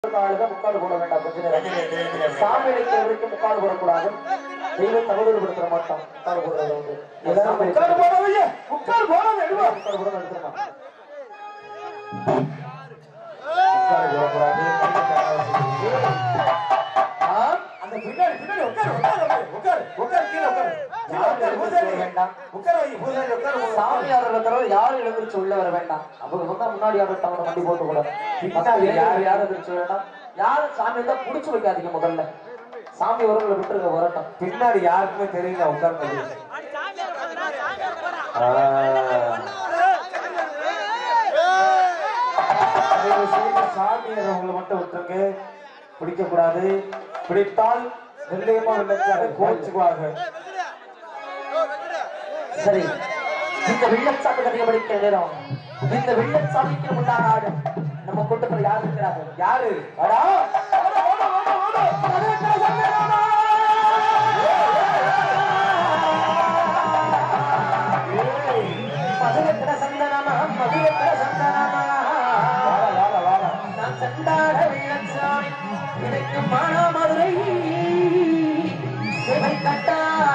ஆளுங்க முக்காடு போட வேண்டாம் கொஞ்ச நேரம் சாமி அழைக்கிறவருக்கு முக்காடு போடக்கூடாது தெய்வம் தகவல்படுத்த மாட்டோம் முக்காடு போடுறது வந்து எல்லாரும் முக்காடு போடாதீங்க முக்காடு போடாத எழுவா முக்காடு போடாத எடுத்துருமா முக்காடு போடக்கூடாது ஆ, அந்த பின்னாடி பின்னாடி உட்காரு உட்காரு உட்காரு உட்காரு கீழே உட்காரு கீழே உட்காரு பூசாரி வேண்டாம் உட்கார வை பூசாரி உட்காரு சாமியார்கள் தவிர யாரும் எழுந்திருச்சு உள்ள வர வேண்டாம் அவங்க வந்தா முன்னாடி யாரும் தவறு வண்டி போட்டு கூட பின்னாடி யார் யாரும் எழுந்திருச்சு வேண்டாம் யாரும் சாமி தான் புடிச்சு வைக்காதீங்க முதல்ல சாமி உறவுகளை விட்டுருங்க வரட்டும் பின்னாடி யாருக்குமே தெரியல உட்கார்ந்தது தயவு செய்து சாமியார் உங்களை மட்டும் விட்டுருங்க பிடிக்க கூடாது பிடித்தால் நிர்ணயமா விளக்காது கோச்சுக்குவாங்க சரி இந்த வெள்ளச்சாமி கதையை படிக்கிற நேரம் இந்த வெள்ளச்சாமிக்கு முன்னாடி ஆடு நம்ம கொண்டு போய் யார் இருக்கிறார்கள் யாரு அடா ஓடு, ஓடு, ஓடு, ஓடு. மதுரைக்கரை சங்கரனா. மதுரைக்கரை சந்தனமா, மதுரைக்கரை சந்தனமா. வாடா வாடா வாடா நான் சண்டாட வெள்ளச்சாமி, எனக்கு மானாமதுரை சிறை கட்டா.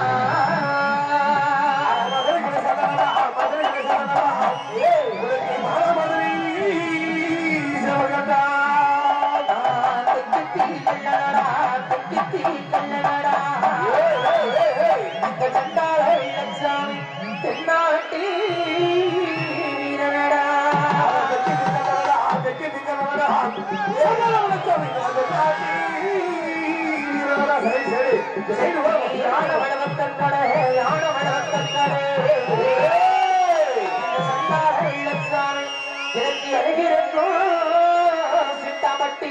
மதுரைக்கு சந்தனமா, மதுரைக்கு சந்தனமா. ஏய், உனக்கு மானாமதுரை சிவகங்கா. தெக்குத்தி கல்லடா, தெக்குத்தி கல்லடா. ஏய், ஏய், ஏய், ஏய். இந்த சண்டாள வெள்ளச்சாமி, தென்னாட்டு வீரனடா. யான வளவத்தங்கடே, யான வளவத்தங்கடே. இந்த சண்டாள வெள்ளச்சாமி, எனக்கு அருகிருக்கும் சிட்டாமட்டி.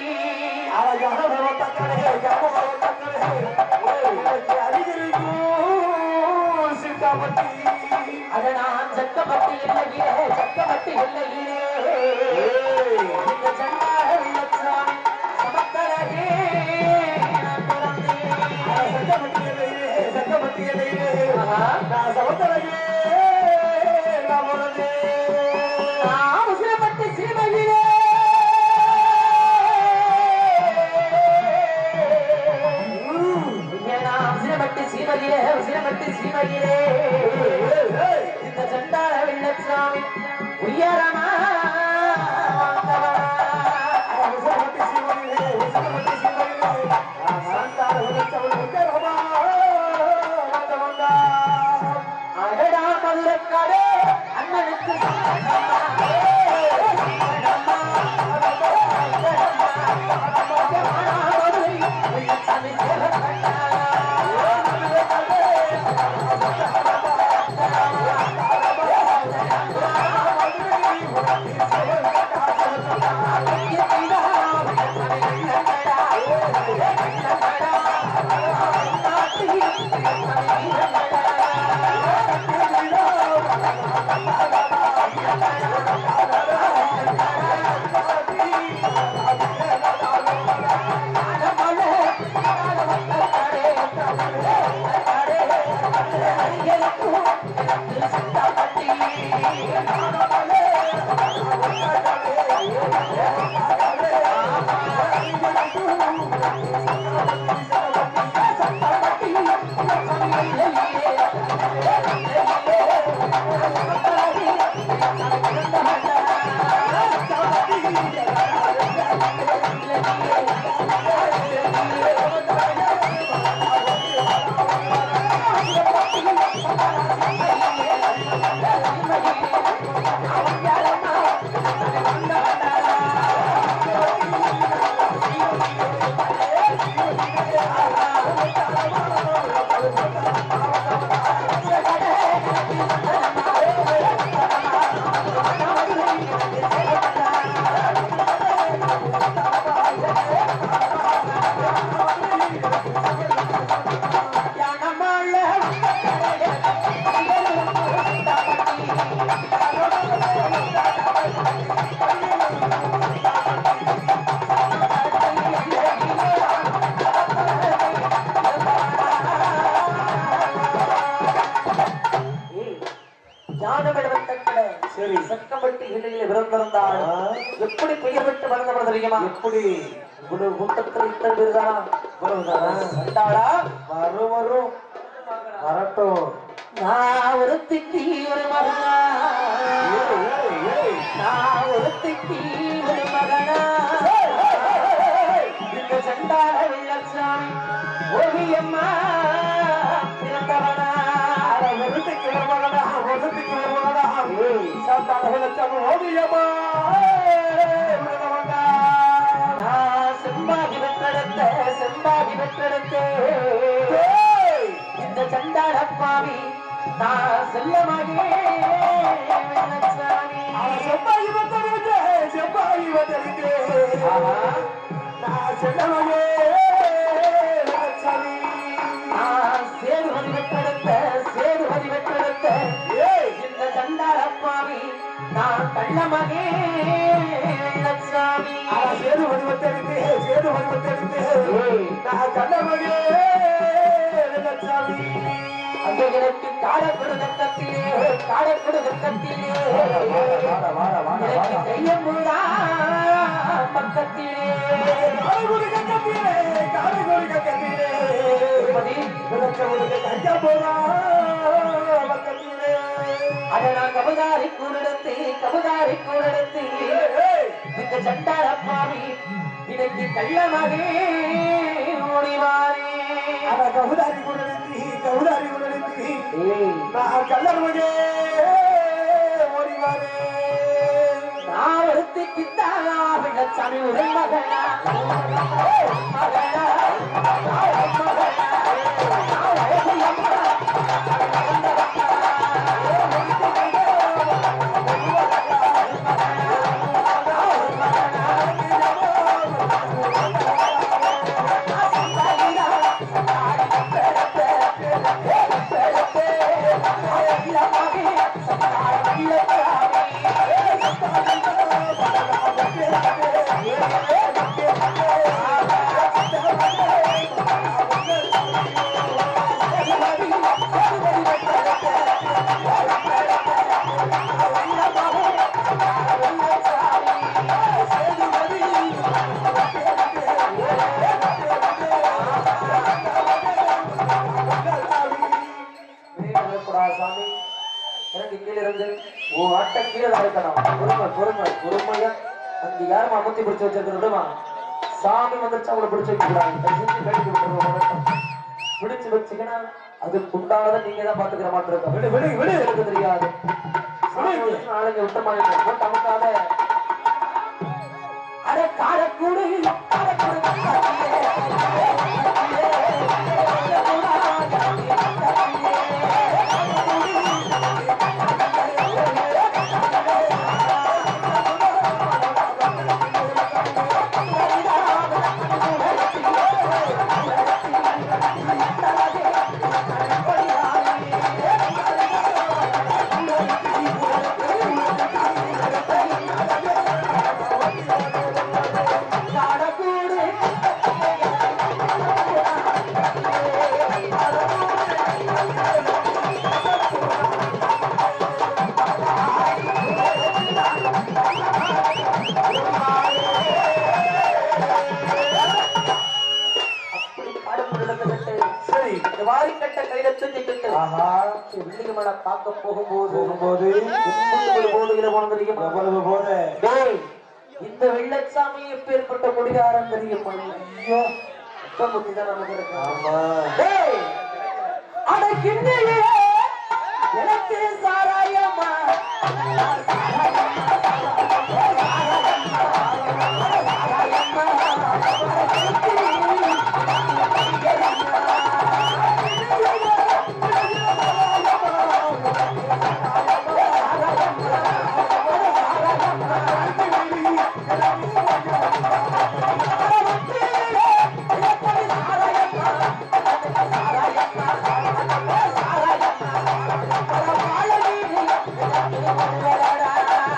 அட நான் சட்டப்பட்டி இல்லையே, சட்டப்பட்டி இல்லையே. இந்த சண்டாள வெள்ளச்சாமி, சமத்தழகே நான் பிறந்தேன். ஆஹா. நான் அவசரப்பட்டு சீமையிலே இங்கே நான் அவசரப்பட்டு சீமையிலே அவசரப்பட்டு சீமையிலே இந்த சண்டாள வெள்ளச்சாமி உயரமா அடடா மதுரக்காரே அண்ணனுக்கு சரி. சக்கம்பட்டி இடையில பிறந்திருந்தால் ஆ. எப்படி பெயர் பெற்று வளர்ந்தவர் தெரியுமா எப்படி இவ்வளவு கூட்டத்தில் இத்தனை பேர் தானா இவ்வளவுதானா? சண்டாளா வரும் வரும் வரட்டும் நான் ஒருத்திக்கு ஒரு மகனா ஏய், ஏய், ஏய். நான் ஒருத்திக்கு ஒரு மகனா இந்த சண்டாள வெள்ளச்சாமி ஓவியம்மா பிறந்தவனா அட, ஒருத்திக்கு ஒரு மகனா, ஒருத்திக்கு ஒரு மகனா. சாத்தான வெள்ளச்சாமி ஓவியமா. ஏய், விழுந்தவன்டா. நான் செம்பாகி பெற்றெடுத்த செம்பாகி பெற்றெடுத்த ஏய், இந்த சண்டாள பாவி நான் செல்லமாகி வெள்ளச்சாமி அவன் செவ்வாய் வந்தவனுக்கு, செவ்வாய் வந்தவனுக்கு. நான் செல்லவனே, வெள்ளச்சாமி. நான் சேதுபதி பெற்றெடுத்த சேதுபதி பெற்றெடுத்த ஏய், இந்த சண்டாள பாவி நான் கள்ளமகே வெள்ளச்சாமி அவன் சேது வடிவத்தெடுத்து, சேது வடிவத்தெடுத்து. ஏய். நான் கண்ணமகே, வெள்ளச்சாமி. அந்த எனக்கு காடப்படு கட்டத்திலே காடப்படு கட்டத்திலே வாடா, வாடா, வாடா, எனக்கு வாடா. கையம்புதா பக்கத்திலே காரைக்குடி கக்கத்திலே, காரைக்குடி கக்கத்திலே. திருப்பதி, வெள்ளச்சாமிக்கு கையா போடா, பக்கத்திலே. அட நான் கபதாரி கூடெடுத்து கபதாரி கூடெடுத்து ஏய், ஏய். இந்த சண்டாள பாவி இன்னைக்கு கள்ளமகே ஓடிவாரே அட, கவுதாரி குடலுக்கு, கவுதாரி குடலுக்கு. ஏய் நான் கள்ளமகே, ஓடிவாரே. நான் ஒருத்திக்குத்தானா வெள்ளச்சாமி ஒரு மகனா மகனா மகனா நான் அழகியம்மா சாமி எனக்கு கீழே இருந்து ஓ ஆட்ட கீழே தான் இருக்கணும் பொறுமை பொறுமை பொறுமையா அங்க யாரும் அமர்த்தி பிடிச்சு வச்சிருக்கிறதுமா சாமி வந்துருச்சு அவங்கள பிடிச்சு வைக்கிறாங்க கழிச்சு விட்டுருவோம் பிடிச்சு வச்சுக்கினா அதுக்கு உண்டானதை நீங்க தான் பாத்துக்கிற மாட்டு இருக்கோம் விடு, விடு, விடு. எனக்கு தெரியாது சாமி வந்துச்சு, நாளைக்கு விட்ட மாதிரி போட்டு அமுக்காத அட காரக்கூடு காரக்கூடு காரக்கூடு அப்படி பாடப்பட்டு சரி இந்த வாரிக்கட்ட கையில தூக்கிட்டு ஆஹா வெள்ளிமலை பார்க்க போகும்போது போகும்போது எண்பது போதுகிற போன தெரியுமா எவ்வளவு போத டேய், இந்த வெள்ளச்சாமி எப்பேற்பட்ட கொடிகாரம் தெரியுமா ஐயோ அப்ப புத்தி தான் நமக்கு இருக்கு ஆமா டேய், அட கிண்ணிலே எனக்கு சாராயம்மா சாராயம்மா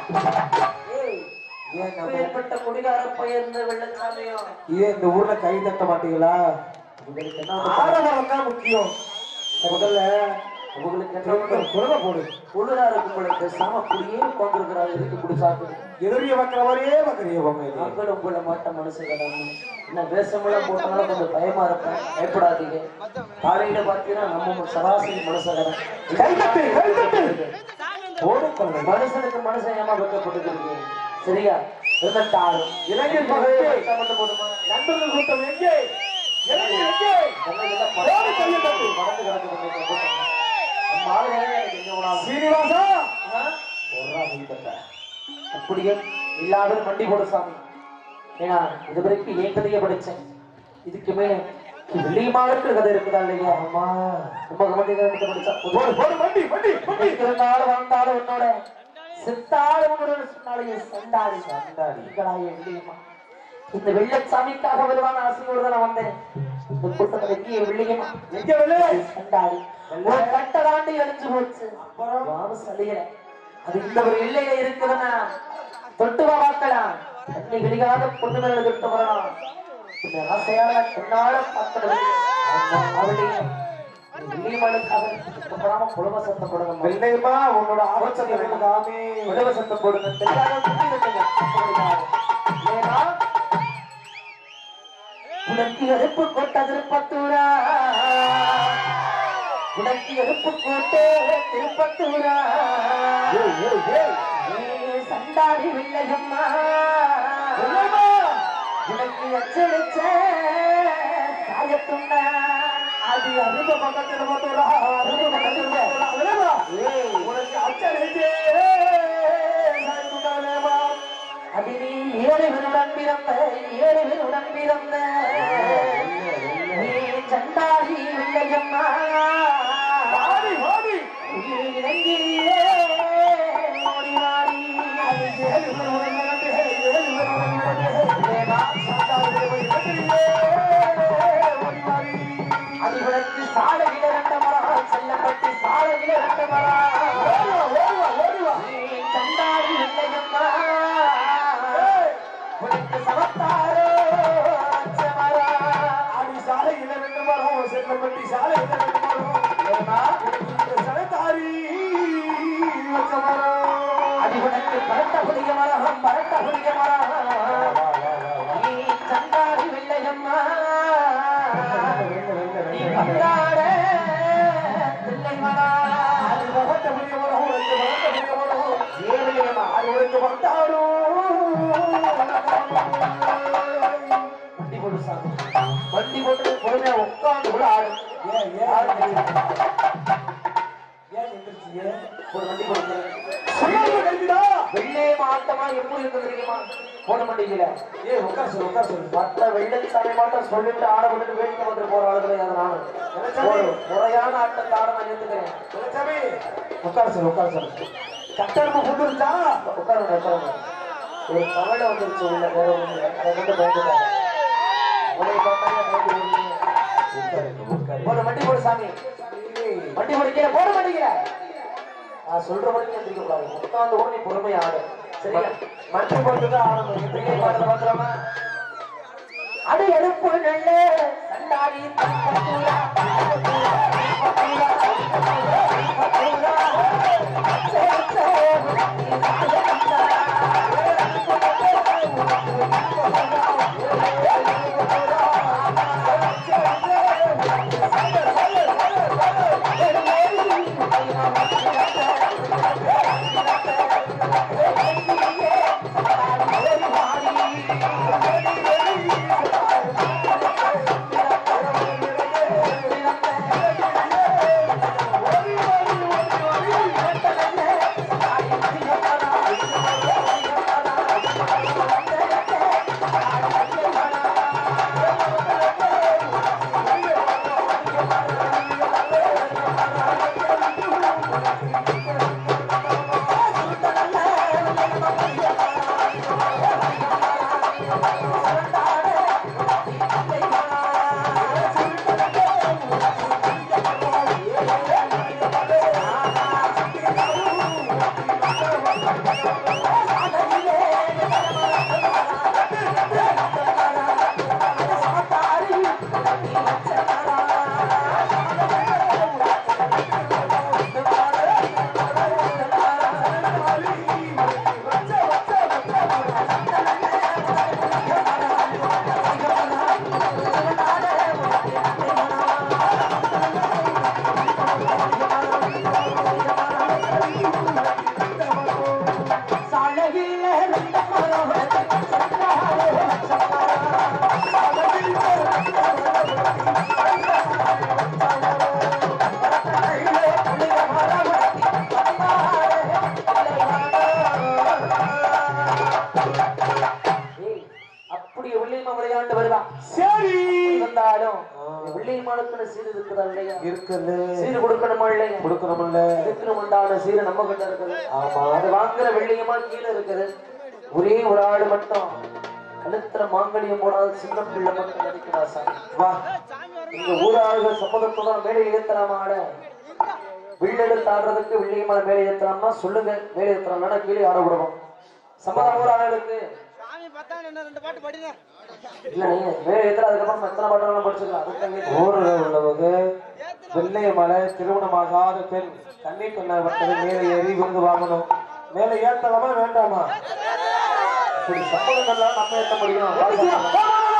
ஏய், ஏன் நம்ம- அப்பேற்பட்ட குடிகார பையன் இந்த வெள்ளச்சாமியோ ஏன் இந்த ஊர்ல கை தட்ட மாட்டீங்களா உங்களுக்கு என்ன ஆடவரம் தான் முக்கியம் முதல்ல உங்களுக்கு என்ன குரலை குரலை போடு குளிரா இருக்கும் பொழுது பேசாம குடியே உட்காந்துருக்கிறார் எதுக்கு குடி சாப்பிடுது எதிரிய வைக்கிற மாதிரியே வைக்கிறிய பொம்மை நீ. மக்கள் உங்களை மாட்ட மனசு கிடந்து என்ன வேஷமெல்லாம் போட்டனால கொஞ்சம் பயமா இருப்பேன் பயப்படாதீங்க காலையில பாத்தீங்கன்னா நம்ம சராசரி மனுஷன் கை தட்டு கை தட்டு போடு கொள்ளை. மனுஷனுக்கு மனுஷன் ஏமா வைக்கப்பட்டிருக்கீங்க சரியா இருந்துட்டாலும் இளைஞர் மகளே. மட்டும் போதுமா நண்பர்கள் கூட்டம் எங்கே இளைஞர் எங்கே எல்லாம் போடு கையை தட்டு. பறந்து கிடக்குது இந்த கூட்டம். நம்ம ஆளுங்களே எனக்கு எங்க போனாலும் சீனிவாசா ஆ? போடுறா கை தட்ட அப்படியே இல்லாத வண்டி போடு சாமி ஏன்னா இது வரைக்கும் ஏன் கதையை படிச்சேன் இதுக்கு மேல வெள்ளியமாக இருக்கிற கதை இருக்குதா இல்லையா ஆமா ரொம்ப கவனிக்க படிச்சா போடு போதும். போடு வண்டி வண்டி வண்டி இருந்தாலும் வாழ்ந்தாலும் உன்னோட சித்தாலும் உன்னோட சொன்னாலே சண்டாடி சண்டாடி. இங்களாயே வெள்ளியம்மா இந்த வெள்ளச்சாமிக்காக வருவான ஆசையோடு தான் நான் வந்தேன் இந்த கூட்டத்தில் எங்கேயே வெள்ளியம்மா எங்க வெளியே சண்டாடி ஒரு கட்ட தாண்டி அழிஞ்சு போச்சு அப்புறம் வாவு சலியல அது இந்த ஒரு எல்லையில இருக்குதுன்னா தொட்டு வா பார்க்கலாம் தண்ணி வெளிக்காத பொண்ணு மேல தொட்டு வரலாம் இந்த ஆசையால கண்ணால பார்க்கிறது அவளுடைய வெள்ளியம்மனுக்காக கஷ்டப்படாம குடும்ப சத்தம் கொடுங்க வெள்ளையம்மா உன்னோட ஆலோசனை வேண்டாமே குடும்ப சத்தம் போடுங்க தெரியாத குட்டி விட்டுங்க ஏன்னா உனக்கு எடுப்பு கொட்ட திருப்பத்தூரா உனக்கு எடுப்பு கோட்டே திருப்பத்தூரா ஏய் ஏய் ஏய் நீ சண்டாடி வில்லையம்மா வெள்ளையம்மா உனக்கு அச்சடிச்ச காயத்துண்டா அது அருக பக்கத்துல பார்த்தோடா அருக பக்கத்துல பார்த்தோடா வெள்ளையம்மா ஏய் உனக்கு அச்சடிச்சே சாய்ந்துட்டானேமா அது நீ ஏழு விருடன் பிறந்த ஏழு விருடன் பிறந்த நீ சண்டாடி வில்லையம்மா வாடி வாடி நீ இறங்கியே ஓடி வாடி ஏழு பேர் உடனே ஏழு பேர் உடனே ஏமா சாத்தாவுடைய போய் வெற்றியே ஓடி வாடி அதிபுரத்து சாலையில ரெண்ட மரம் செல்லப்பட்டு சாலையில ரெண்ட மரம் ஓடுவா ஓடுவா ஓடுவா நீ சண்டாடி வில்லையம்மா உனக்கு சமத்தாரோ அச்சமரா ஆடி சாலையில ரெண்டு மரம் செல்லப்பட்டி சாலையில ரெண்டு மரம் ஏமா இந்த சனத்தாரி வச்ச மரம் அதிபுரத்து பரட்ட புதிய மரம் பரட்ட புதிய மரம் நீ சண்டாடி வில்லையம்மா நீ வந்தாட பிள்ளை மரா அது வளர்த்த புதிய மரம் உனக்கு வளர்த்த புதிய மரம் ஏழையம்மா அது உனக்கு வந்தாடும் வண்டி போட்டு சாமி வண்டி போட்டு பொறுமையா உட்கார்ந்து கூட ஆடு ஏன் ஏன் ஆடு ஏன் எந்திரிச்சிங்க ஒரு வண்டி போட்டு சொல்லாம கல்விடா வெள்ளே மாட்டமா எப்படி இருக்கு தெரியுமா போட மாட்டீங்கல ஏய் உட்கார் சொல்லு உட்கார் சொல்லு மத்த வெள்ளச்சாமி மாட்டம் சொல்லிட்டு ஆட விட்டுட்டு வேடிக்கை வந்து போற ஆளுகளை அதை நானு ஒரு முறையான ஆட்டத்தை ஆட நான் ஏத்துக்கிறேன் சாமி உட்கார் சொல்லு உட்கார் சொல்லு கட்டணமா கொண்டு இருந்தா உட்காருங்க உட்காருங்க ஒரு கவலை வந்துருச்சு உள்ள வேற ஒண்ணு இல்லை. அதை கொண்டு பயந்துட்டாங்க உங்களை பார்த்தாலே பயந்து ஓடுவீங்க. ஒரு வண்டி போடு சாமி வண்டி போடுக்கிற போட மாட்டேங்கிற நான் சொல்ற வரைக்கும் எந்திரிக்க கூடாது உட்கார்ந்து கூட நீ பொறுமையா ஆடு சரியா மட்டி போட்டு தான் ஆடணும் இப்படியே பாட்டு பாக்குறோமா அடி எடுப்பு நல்ல சண்டாடி தப்பூரா தப்பூரா தப்பூரா சாலையில் இருந்த மரவத்தை சந்தாரே ஏய், அப்படி வெள்ளியம்மா விளையாண்டு வருவான் சரி இருந்தாலும் வெள்ளியம்மாளுக்குன்னு சீர் இருக்குதா இல்லையா இருக்குது சீர் கொடுக்கணுமா இல்லையா கொடுக்கணும்ல இதுக்குன்னு உண்டான சீர் நம்ம கிட்ட இருக்குது ஆமா அது வாங்குற வெள்ளியம்மா கீழே இருக்குது ஒரே ஒரு ஆளு மட்டும் கழுத்துல மாங்கல்யம் போடாத சின்ன பிள்ளை மட்டும் நடிக்கிறா சாமி வா இந்த ஊராளுகள் சம்மதத்தோட மேலே ஏத்தலாமா ஆட வில்லெடுத்து ஆடுறதுக்கு வெள்ளியம்மா மேலே ஏத்தலாமா சொல்லுங்க மேலே ஏத்தலாம்னா கீழே ஆட விடுவோம் சம்மதம் ஊராளுகளுக்கு சாமி பார்த்தா என்ன ரெண்டு பாட்டு படிங்க இல்ல நீங்க மேலே ஏத்துற அதுக்கப்புறம் எத்தனை பாட்டு வேணாலும் படிச்சுக்கலாம் அதுக்கு கேட்டு ஊரில் உள்ளவங்க வெள்ளை மலை திருமணமாகாத பெண் கன்னி பெண்ணாகப்பட்டது மேலே ஏறி விருது வாங்கணும் மேலே ஏத்தலாமா வேண்டாமா இப்படி சம்மதம் எல்லாம் நம்ம ஏத்த முடியும்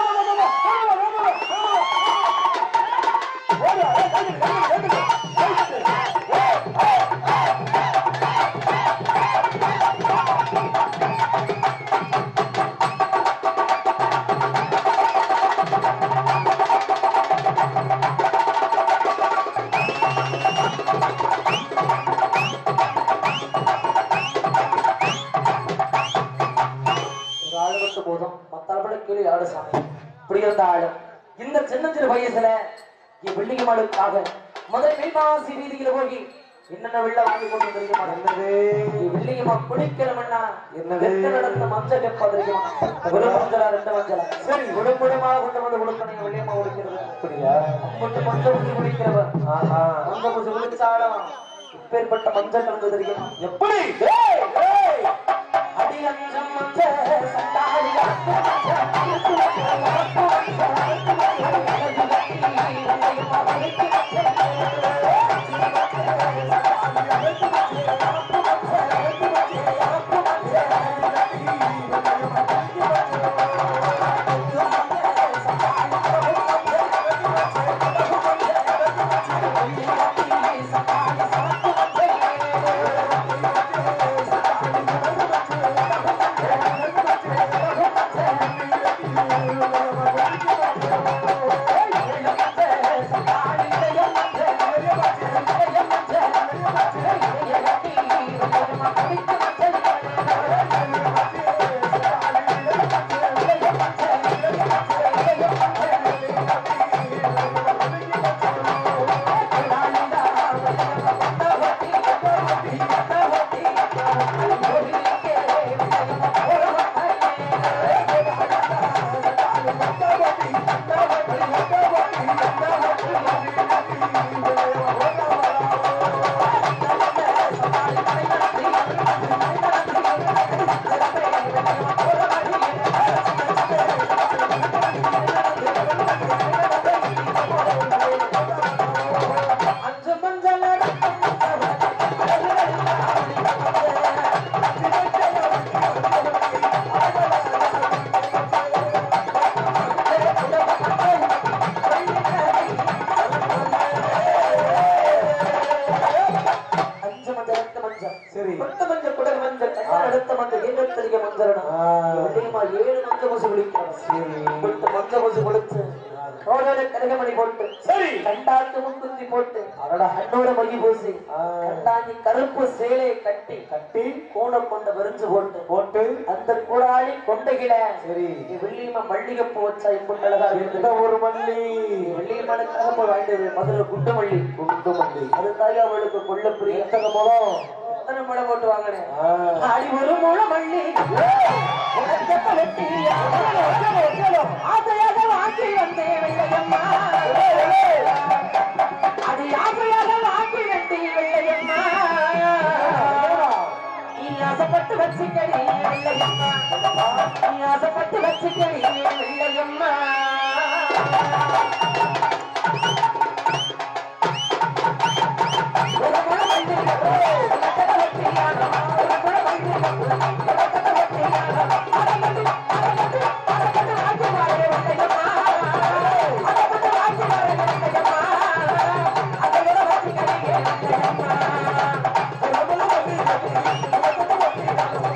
ஒரு ஆளு மட்டும் போதும் மத்த ஆளு கீழே ஆடு சாமி இப்படி இருந்த ஆளு இந்த சின்ன சின்ன வயசுல என் வெள்ளிக்கு மாடுக்காக முதல் மீன்மாசி வீதியில போய் என்னென்ன வெள்ள வாங்கி கொண்டு தெரியுமா என்னது என் வெள்ளியம்மா குடிக்கணும்னா என்னது? எந்த நடந்த மஞ்சள் எப்ப தெரியுமா ஒரு மஞ்சளா ரெண்டு மஞ்சளா சரி குடும்பமாக கொண்டு வந்து கொடுக்கணும் என் வெள்ளியம்மா குடிக்கிறது அப்படியா அப்பட்டு மஞ்சள் ஊசி குடிக்கிறவன் ஆஹா மஞ்சள் ஊசி குடிச்சாலும் இப்பேற்பட்ட மஞ்சள் கலந்து தெரியுமா எப்படி ஏய், ஏய், அடி அஞ்சம் மஞ்சள் சண்டாடி அஞ்சு மஞ்சள் அஞ்சு மஞ்சள் எட்டு மஞ்சள் சரி பத்து மஞ்சள் குடல் மஞ்சள் கண்ணால் எடுத்த மஞ்சள் ஏகத்தலிக மஞ்சள் ஆ. வெள்ளியம்மா ஏழு மஞ்சள் கொசு குளிக்கிறான் சரி பத்து மஞ்சள் கொசு குளிச்சு ரோடோட கனகமணி போட்டு சரி கண்டாத்து முக்குத்தி போட்டு அவரோட அண்ணோட மகி பூசி ஆ. கண்டாஞ்சி கருப்பு சேலையை கட்டி கட்டி கூடம் கொண்ட விரிஞ்சு போட்டு போட்டு அந்த கூடாளி கொண்டைகில சரி வெள்ளியம்மா மல்லிகைப்பூ வச்சா இப்படி அழகா எந்த இருக்குது ஒரு மல்லி வெள்ளியம்மனுக்காக போய் வாங்கிட்டு மதுரை குண்டு மல்லி குண்டு மல்லி அது தாய் அவளுக்கு கொள்ள புரிய எத்தனை முழம் எத்தனை முளை போட்டு வாங்கினேன் ஆ. அடி ஒரு முழ மல்லி உனக்கெப்ப வெட்டி ஆசையாக வாங்கி வந்தேன் வெள்ளையம்மா அது ஆசையாக வாங்கி வெட்டி வெள்ளையம்மா நீ ஆசைப்பட்டு வச்சுக்கடி வெள்ளையம்மா நீ ஆசைப்பட்டு வச்சுக்கடி வெள்ளையம்மா ஒரு முழ மல்லி உனக்கெப்ப வெட்டியானோ ஒரு முழ மல்லி வெள்ளையம்மா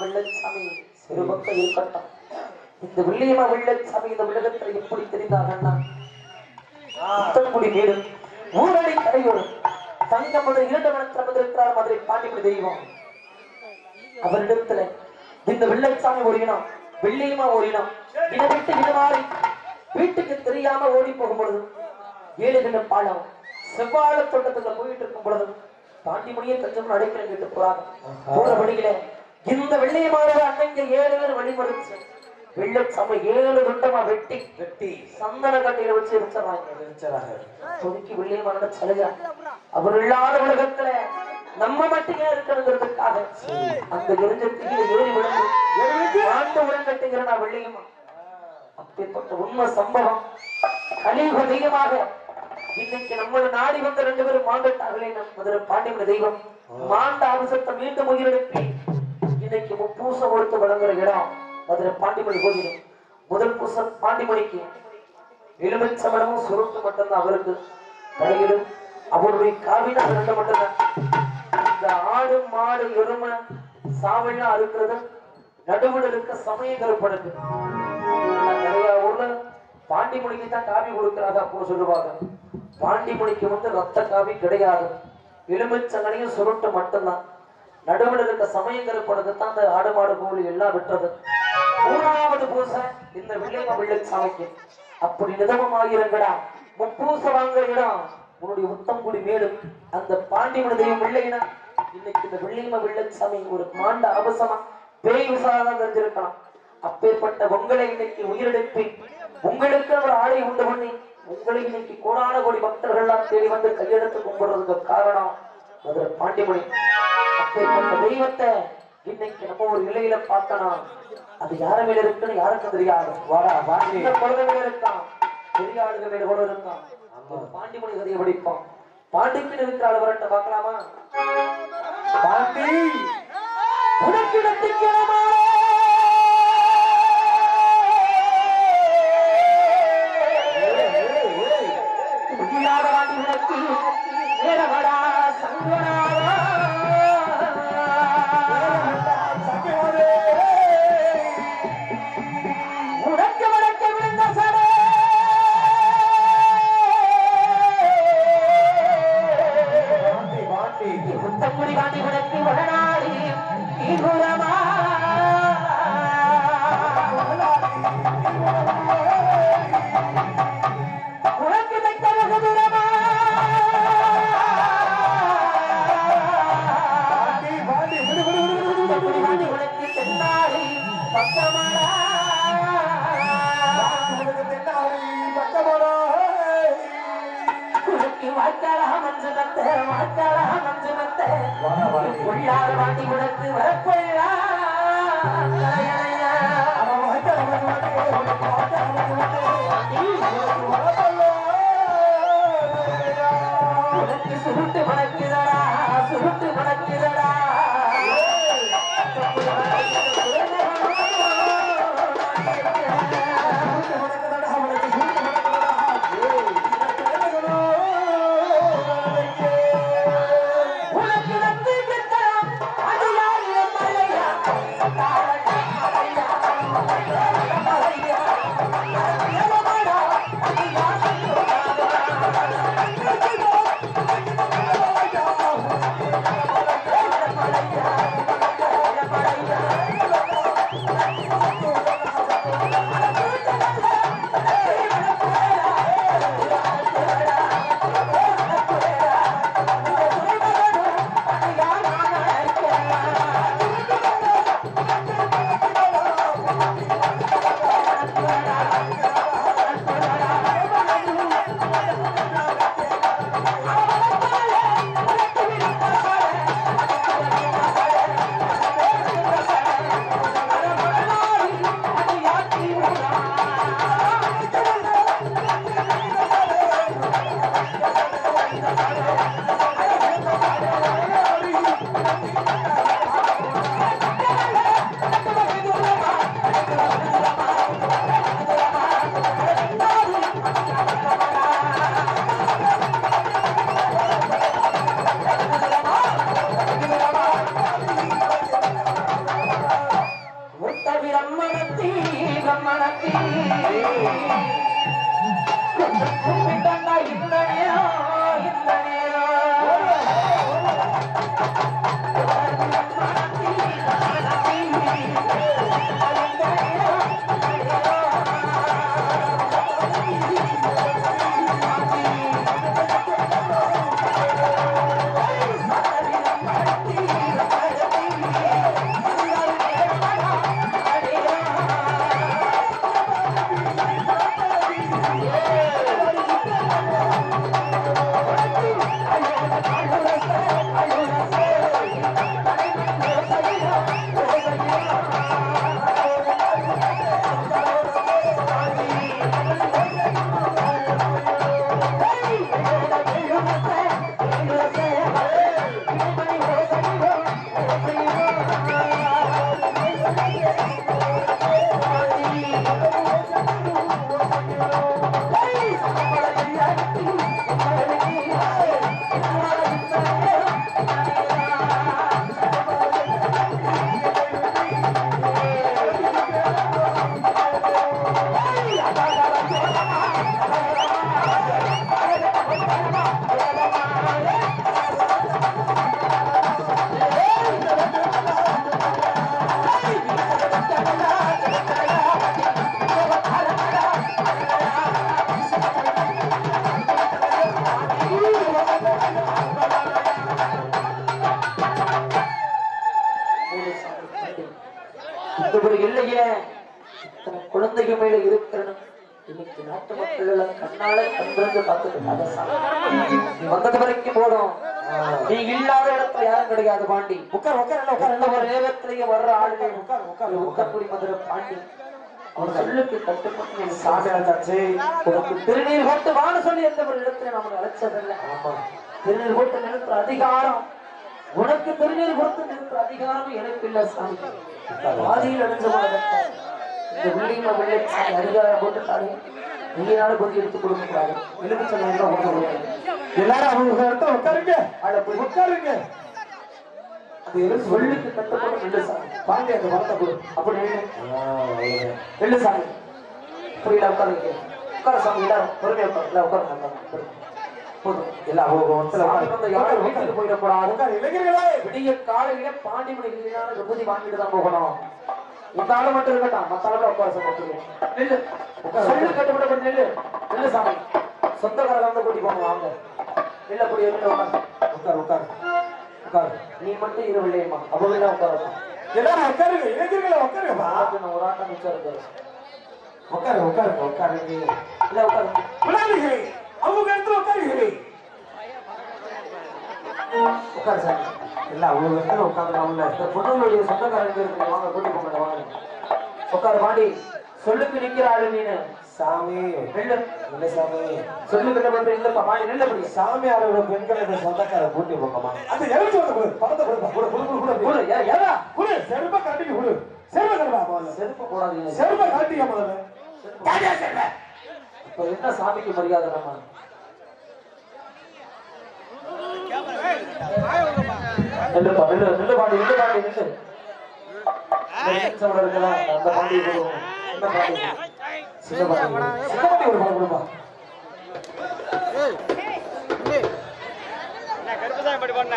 வெள்ளச்சாமி ஒரு பக்கம் இருக்கட்டும் இந்த வெள்ளியம்மா வெள்ளச்சாமி இந்த உலகத்துல எப்படி தெரிந்தாங்கன்னா புத்தன்குடி வீடு ஊரடி கரையோடு தங்க மதுரை இரண்டு மனத்தில் வந்திருக்கிறார் மதுரை பாண்டிமணி தெய்வம் அவரிடத்துல இந்த வெள்ளைச்சாமி ஓடினோம் வெள்ளியமா ஓடினோம் இதை விட்டு இது மாறி வீட்டுக்கு தெரியாம ஓடி போகும் பொழுது ஏழு கிட்ட பாலம் செவ்வாழ தோட்டத்துக்குள்ள போயிட்டு இருக்கும் பொழுது பாண்டிமணியை தஞ்சம் அடைக்கிறேன் கேட்டு போறாங்க போற வழியில இந்த வெள்ளையமானவர் அன்னைக்கு ஏழு பேர் வழிமறிச்சு வெள்ளச்சாமி ஏழு துண்டமா வெட்டி வெட்டி சந்தன கட்டையில வச்சு எரிச்சிடறாங்க எரிச்சலாக ஒதுக்கி வெள்ளியமான சலுகை அவர் இல்லாத உலகத்துல நம்ம மட்டுமே இருக்கணுங்கிறதுக்காக அந்த எரிஞ்சத்துக்கு ஏறி விழுந்து ஆண்டு உடன்கட்டுகிற நான் வெள்ளியம்மா அப்பேற்பட்ட உண்மை சம்பவம் கலியுக தெய்வமாக இன்னைக்கு நம்மள நாடி வந்த ரெண்டு பேரும் மாண்டட்டார்களே நம் மதுரை பாண்டியமன தெய்வம் மாண்ட அவசரத்தை மீண்டும் உயிரிழப்பி இன்னைக்கு முப்பூசம் கொடுத்து வழங்குற இடம் மதுரை பாண்டிமணி கோயில் முதல் பூசம் பாண்டிமணிக்கு எலுமிச்சம்பழமும் சுருட்டு மட்டும்தான் அவருக்கு கடையிலும் அவருடைய காவினா ரெண்டு மட்டும்தான் இந்த ஆடு மாடு எருமை சாவல்னா அறுக்கிறது நடுவில் இருக்க சமய கருப்படுது நிறைய ஊர்ல பாண்டிமொழிக்கு தான் காவி கொடுக்கிறாங்க அப்படின்னு சொல்லுவாங்க பாண்டிமொழிக்கு வந்து ரத்த காவி கிடையாது எலுமிச்சங்கனையும் சுருட்டு மட்டும்தான் நடுவில் இருக்க சமயம் கருப்படுது தான் அந்த ஆடு மாடு கோழி எல்லாம் விட்டுறது மூணாவது பூசை இந்த வெள்ளைமா வெள்ளச்சாமிக்கு அப்படி நிதமமாகிறங்கடா முப்பூச வாங்குற இடம் உன்னுடைய உத்தம்குடி மேடு அந்த பாண்டிமன தெய்வம் வெள்ளையினா இன்னைக்கு இந்த வெள்ளையம வெள்ளச்சாமி ஒரு மாண்ட அவசமா பேய் விசாரம் தெரிஞ்சிருக்கலாம் அப்பேற்பட்ட உங்களை இன்னைக்கு உயிரிழப்பி உங்களுக்கு ஒரு ஆளை உண்டு பண்ணி உங்களை இன்னைக்கு கோடான கோடி பக்தர்கள்லாம் தேடி வந்து கையெடுத்து கும்பிடுறதுக்கு காரணம் மதுரை பாண்டிமணி அப்பேற்பட்ட தெய்வத்தை இன்னைக்கு நம்ம ஒரு நிலையில பார்த்தனா அது யார மேல இருக்குன்னு யாருக்கும் தெரியாது வாடா பாண்டி இந்த குழந்தை மேல இருக்கான் பெரிய ஆளுங்க மேல கூட இருக்கான் ஒரு பாண்டிமணி கதையை படிப்போம் பாண்டிக்கு இருக்கிற ஆளு வரட்ட பார்க்கலாமா பாண்டி உனக்கு இடத்துக்கிறமா உயிராத வாண்டி உனக்கு ஏறவடா சங்கராவா உனக்கு வடக்கு விழுந்த சடே பாண்டி பாண்டி முத்தங்குடி வாண்டி உனக்கு வடநாடி தீகுரமா உனக்கு தைத்த வெகுதுரமா பாண்டி பாண்டி விடு விடு விடு விடு விடு முத்தங்குடி வாண்டி உனக்கு தென்னாடி பக்கமாடா உனக்கு தென்னாடி பக்கமாடா உனக்கு வாய்க்காலா மஞ்சு மத்த வாய்க்காலா மஞ்சு மத்த வாடா பாண்டி உள்ளாத வாண்டி உனக்கு வரப்பொள்ளா அவன் வாய்க்கால் அவனுக்கு வந்து உனக்கு வாய்க்கால் அவனுக்கு வந்து உனக்கு வரப்பல்ல உனக்கு சுருட்டு மணக்குதடா சுருட்டு மணக்குதடா உனக்கு நம்பி கிட்டான் அது யாரு மலையா மலையா மலையா கும்பிட்டாண்டா இந்த நேரம் இந்த நேரம் இப்படி இல்லையே இத்தனை குழந்தைங்க மேல இருக்கிறனும் இன்னைக்கு நாட்டு மக்கள் எல்லாம் கண்ணால கண்டிருந்து பார்த்துட்டு நீ வந்தது வரைக்கும் போடும் நீ இல்லாத இடத்துல யாரும் கிடையாது பாண்டி உட்கார் உட்கார் எல்லாம் உட்கார் இந்த ஒரு நேரத்திலேயே வர்ற ஆளுங்க உட்கார் உட்கார் உட்கார் உத்தரக்குடி மதுரை பாண்டி அவன் சொல்லுக்கு கட்டுப்பட்டு நீ சாமி அழைச்சாச்சு உனக்கு திருநீர் போட்டு வாழ சொல்லி எந்த ஒரு இடத்துல நம்மளை அழைச்சதில்லை ஆமா திருநீர் போட்டு நிறுத்துற அதிகாரம் உனக்கு திருநீர் கொடுத்து நிறுத்துற அதிகாரம் எனக்கு இல்ல சாமி பாதியில் அடைஞ்ச இந்த உள்ளிங்க வெள்ளை சாமி அதிகாரம் போட்டுட்டாலே நீங்களால கொஞ்சம் எடுத்து கொடுக்க கூடாது எலுமிச்சை நோய் தான் கொடுக்க கூடாது எல்லாரும் அவங்க இடத்துல உட்காருங்க அட போய் உட்காருங்க அந்த எலும்பு சொல்லுக்கு கட்டப்படும் வெள்ளை சாமி பாண்டி அந்த வரத்தை கொடு அப்படி நில்லு. வெள்ளை சாமி புரியல உட்காருங்க உட்கார சாமி எல்லாரும் பொறுமையா உட்காரு எல்லாம் உட்காருங்க உட்காருங்க. போதும் எல்லாம் அவங்க இடத்துல சாமி வந்து யாரும் வீட்டுக்கு போயிடக்கூடாது உட்கார் இளைஞர்களே விடிய காலையில பாண்டி மணிக்கு விபூதி வாங்கிட்டு தான் போகணும் இந்த ஆளு மட்டும் இருக்கட்டும் மத்த ஆளு உட்கார சொல்லி நெல்லு சொல்லு கட்டுப்பட கொஞ்சம் நெல்லு நெல்லு சாமி சொந்தக்காரங்க வந்து கூட்டி போங்க வாங்க இல்ல கூடிய உட்கார் உட்கார் உட்கார் நீ மட்டும் இரு இல்லையம்மா அவங்க எல்லாம் உட்காரணும் எல்லாரும் உட்காருங்க இளைஞர்களே உட்காருங்கப்பா நான் ஒரு ஆட்டம் மிச்சம் இருக்காரு உட்காரு உட்காருங்க உட்காருங்க இல்ல உட்காரு விளையாடுகிறே அவங்க இடத்துல உட்காருகிறேன் உட்காரு சாமி எல்லாம் அவங்க இடத்துல உட்காந்துருக்காங்கல்ல இந்த பொண்ணுங்களுடைய சொந்தக்காரங்க இருக்கு வாங்க கூட்டி போங்க வாங்க உட்காரு பாண்டி சொல்லுக்கு நிக்கிற ஆளு நீனு சாமி நெல்லு இல்லை சாமி சொல்லு கிட்ட வந்து இல்லப்பா பாண்டி நெல்ல முடியும் சாமியாரோட பெண்களை இந்த சொந்தக்கார கூட்டி போங்கம்மா அந்த எழுச்சி வந்து கொடு பணத்தை கொடுப்பா கொடு கொடு கொடு கொடு குடு, ஏ- ஏடா? கொடு செருப்பா கட்டிக்கு கொடு செருப்பா கட்டுப்பா முதல்ல செருப்பு போடாதீங்க செருப்பா கட்டிக்க முதல்ல காட்டியா செருப்பா இப்ப என்ன சாமிக்கு மரியாதை நம்ம நெல்லுப்பா நெல்லு நெல்லு பாண்டி நெல்லு பாண்டி நெல்லு சவட இருக்குதா அந்த பாண்டி கொடுவோம் இந்த பாண்டி சின்ன பாண்டி சின்னப்பாட்டி ஒரு பணம் கொடுப்பா கருப்புதான் இப்படி பண்ண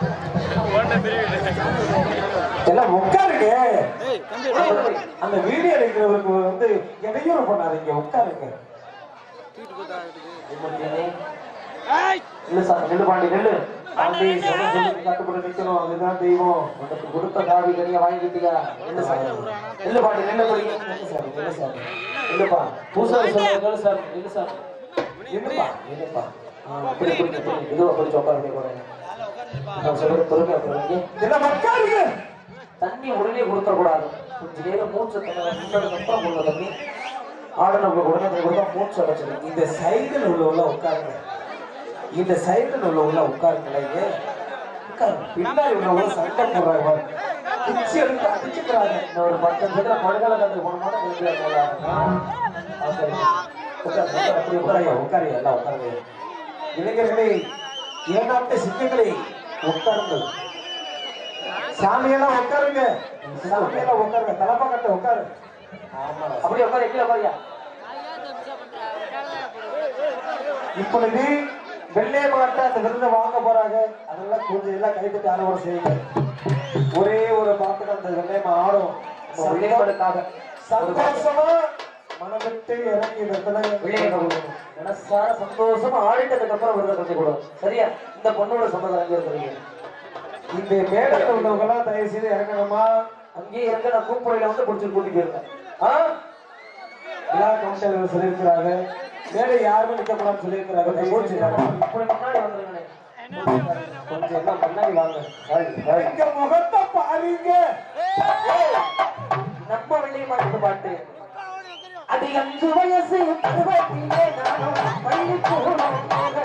எல்லாம் உட்காருங்க அந்த வீடியோ எடுக்கிறவருக்கு வந்து இடையூறு பண்ணாதீங்க உட்காருங்க இல்ல சார் நெல்லு பாண்டி நெல்லு பாண்டி சொல்ல சொல்லி கட்டுப்பட்டு நிக்கணும் அதுதான் தெய்வம் உனக்கு கொடுத்த காவி கனிய வாங்கிக்கிட்டியா நெல்லு சார் நெல்லு பாண்டி நெல்லு படி நெல்லு சார் நெல்லு சார் நெல்லுப்பா பூசாரி சொல்லுங்க சார் நெல்லு சார் என்னப்பா என்னப்பா அப்படி பிடிக்க பிடிக்க இதுவா பிடிச்ச உட்கார வேண்டிய கூட நான் சொல்றது பொறுமையா பிறகு எல்லாம் உட்காருங்க தண்ணி உடனே கொடுக்க கூடாது கொஞ்ச நேரம் மூச்சு தண்ணி அப்புறம் கொடுக்க தண்ணி ஆடனுக்கு உடனே கொடுத்தா மூச்சு அடைச்சிடும் இந்த சைடுல உள்ளவங்க உட்காருங்க இந்த சைடுல உள்ளவங்க உட்காருங்களே உட்காருங்க பின்னாடி உள்ளவங்க சண்டை போடுறாங்க பாருங்க. பிச்சு எடுத்து அடிச்சுக்கிறாங்க இன்னும் ஒரு பத்து நிமிஷத்துல படுகால கட்டு போன மாட்டோம் வீட்டுல போகலாம் அப்படி உட்காருங்க உட்காருங்க எல்லாம் உட்காருங்க இளைஞர்களே ஏனாட்ட சிங்கங்களே உட்காருங்கள் சாமியெல்லாம் உட்காருங்க சாமியெல்லாம் உட்காருங்க தலப்பா கட்ட உட்காரு ஆமா அப்படியே உட்காரு கீழே உட்காரியா இப்பொழுது வெள்ளை மாட்டை அந்த விருதை வாங்க போறாங்க அதெல்லாம் கொஞ்சம் எல்லாம் கைதுக்கு அறுவடை செய்யுங்க ஒரே ஒரு பாட்டுக்கு அந்த வெள்ளையம்மா ஆடும் விளையாடுக்காக சந்தோஷமா மனம் விட்டு இறங்கி இந்த இடத்துல விளையாடு மனசார சந்தோஷமா ஆடிட்டதுக்கு அப்புறம் விருதை கொஞ்சம் கொடு சரியா இந்த பொண்ணோட சம்மதம் அங்கே இருக்கிறீங்க இந்த மேடத்தில் உள்ளவங்க எல்லாம் தயவு செய்து இறங்கணுமா அங்கேயே இருக்க நான் கூப்புறையில வந்து பிடிச்சி கூட்டி போயிருக்கேன் ஆ விழா கவுண்டர் சொல்லியிருக்கிறாங்க மேலே யாருமே நிற்கக்கூடாதுன்னு சொல்லியிருக்கிறாங்க தயவு போச்சு செய்து இப்படி முன்னாடி வந்துருங்கண்ணே கொஞ்சம் எல்லாம் முன்னாடி வாங்க வாங்க, வாங்க. எங்க முகத்தை பாருங்க நம்ம வெள்ளி மாட்டு பாட்டு அது அஞ்சு வயசு பருவத்திலே நானும் பள்ளி போனோம்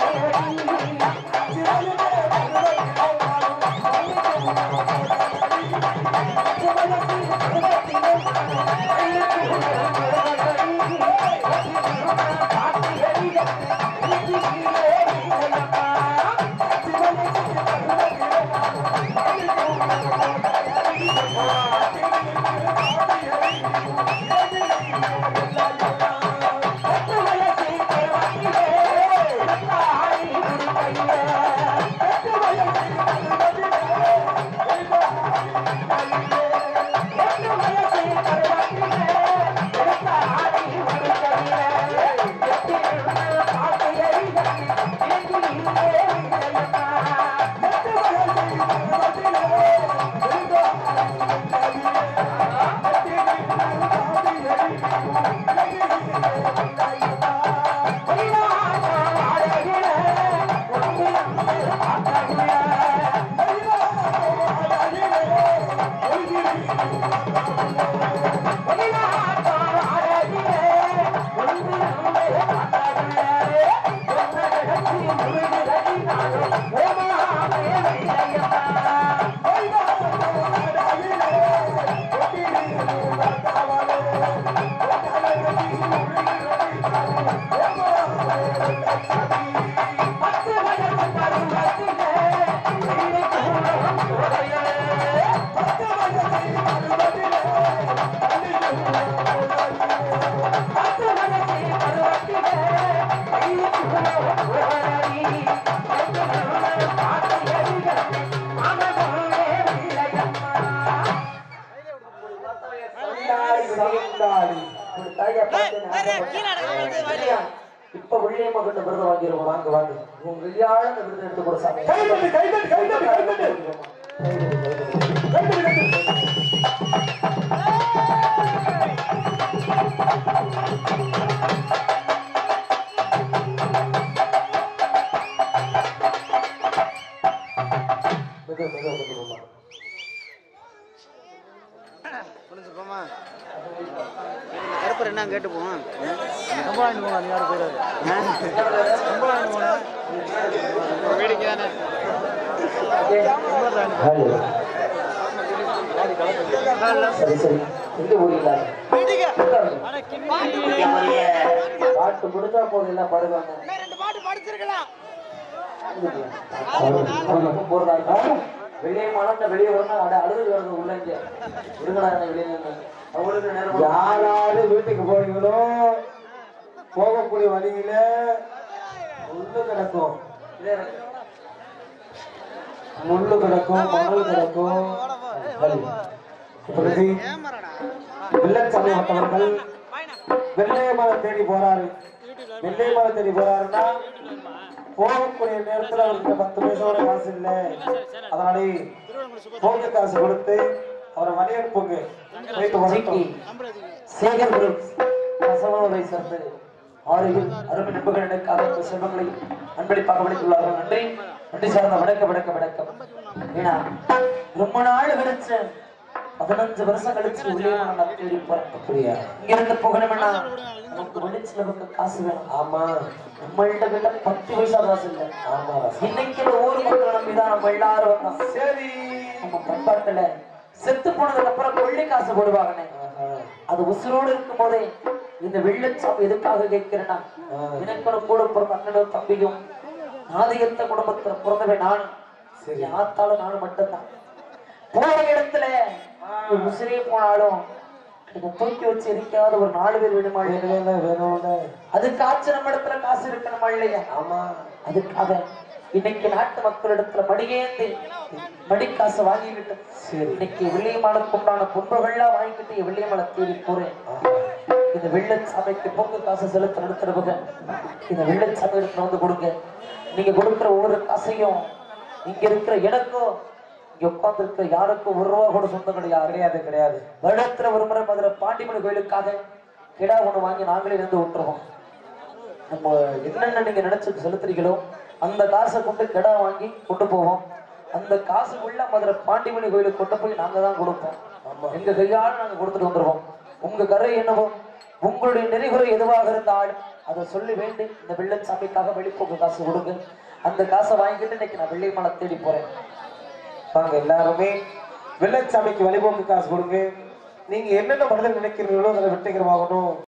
இப்ப உள்ளே மகன் விருது வாங்கிடுவோம் வாங்க வாங்க உங்க வெளியாள அந்த விருது எடுத்து கூட சாமி கைதட்டு கைதட்டு கைதட்டு கைதட்டு கைதட்டு கைதட்டு மெது மெது மெது போமா போமா கருப்பர் என்ன கேட்டு போவோம் சம்பளம் போனா நீ யாரும் போயிடாது சம்பளம் போனா வேடிக்கை தானே சரி சரி எங்க ஊரில் பாட்டு முடிஞ்சா போதும் எல்லாம் படுவாங்க ரெண்டு பாட்டு படிச்சிருக்கலாம் போறதா இருக்கா வெளியே மலர்ந்த வெளியே வரணும் அட அழுது வருது உள்ள இங்க இருங்கடா என்ன வெளியே நின்னு அவங்களுக்கு நேரம் யாராவது வீட்டுக்கு போறீங்களோ போகக்கூடிய வழியில முள்ளு கிடக்கும் முள்ளு கிடக்கும் மணல் கிடக்கும் சரி. இப்பொழுது வில்லன் சமூகத்தவர்கள் வெள்ளை மலை தேடி போறாரு வெள்ளை மலை தேடி போறாருன்னா போகக்கூடிய நேரத்துல அவருக்கு பத்து பைசாவோட காசு இல்லை அதனாலே போக காசு கொடுத்து அவரை வழி அனுப்புங்க போயிட்டு வரட்டும் சேகர் குரூப் கசவாவை சேர்ந்து ஆறுகள் அருமை நண்பர்களுக்காக இந்த செல்வங்களை அன்பளிப்பாக விளைத்துள்ளார்கள் நன்றி நன்றி சார்ந்த வணக்கம் வணக்கம் வணக்கம் ஏன்னா ரொம்ப நாள் கழிச்சு பதினஞ்சு வருஷம் கழிச்சு உள்ளே நான் தேடி போறேன் அப்படியா இங்க இருந்து போகணும்னா நமக்கு வெளிச்சில வந்து காசு வேணும் ஆமா நம்மள்ட்ட கிட்ட பத்து பைசா காசு இல்லை ஆமா ராசா. இன்னைக்கு இந்த ஊர் மக்கள் நம்பிதான் நம்ம எல்லாரும் வந்தோம் சரி நம்ம பண்பாட்டுல செத்து போனதுக்கு அப்புறம் கொள்ளை காசு போடுவாங்கண்ணே ஆஹா. அது உசுரோடு இருக்கும் போதே இந்த வெள்ளச்சாமி எதுக்காக கேட்கிறேன்னா ஆ. எனக்கு ஒரு கூட பிறந்த அண்ணனும் தம்பியும் நாதிகத்த குடும்பத்துல பிறந்தவன் நான் சரி. என் ஆத்தாலும் நானும் மட்டும்தான் போற இடத்துல நீ உசிரே போனாலும் இதை தூக்கி வச்சு எரிக்காத ஒரு நாலு பேர் வேணுமா இல்லையா? வேணும்ல வேணும்ல அதுக்காச்சும் நம்ம இடத்துல காசு இருக்கணுமா இல்லையா ஆமா அதுக்காக இன்னைக்கு நாட்டு மக்களிடத்துல மடியேந்தி மடிக்காசு வாங்கிக்கிட்டு சரி இன்னைக்கு வெள்ளியமானுக்கு உண்டான பொன்புகள்லாம் வாங்கிக்கிட்டு வெள்ளியமலை தேடி போறேன் இந்த வெள்ளச்சாமிக்கு பொங்கு காசு செலுத்த நடத்துறவங்க இந்த வெள்ளச்சாமி இடத்துல வந்து கொடுங்க நீங்க கொடுக்குற ஒவ்வொரு காசையும் இங்க இருக்கிற எனக்கும் இங்க உட்கார்ந்து இருக்கிற யாருக்கும் ஒரு ரூபா கூட சொந்தம் கிடையாது கிடையாது கிடையாது வருடத்துல ஒரு முறை மதுரை பாண்டிமன் கோயிலுக்காக கிடா ஒண்ணு வாங்கி நாங்களே இருந்து விட்டுருவோம் நம்ம என்னென்ன நீங்க நினைச்சு செலுத்துறீங்களோ அந்த காசை கொண்டு கிடா வாங்கி கொண்டு போவோம் அந்த காசுக்குள்ள மதுரை பாண்டிமணி கோயிலுக்கு கொண்டு போய் நாங்க தான் கொடுப்போம் எங்க கையால் நாங்க கொடுத்துட்டு வந்துருவோம் உங்க கரை என்னவோ உங்களுடைய நெறிகுறை எதுவாக இருந்தாலும் அதை சொல்லி வேண்டி இந்த வெள்ளச்சாமிக்காக வெளிப்போக்கு காசு கொடுங்க அந்த காசை வாங்கிட்டு இன்னைக்கு நான் வெள்ளிமலை தேடி போறேன் வாங்க எல்லாருமே வெள்ளச்சாமிக்கு வழிபோக்கு காசு கொடுங்க நீங்க என்னென்ன மனதில் நினைக்கிறீங்களோ அதை வெற்றிகரமாகணும்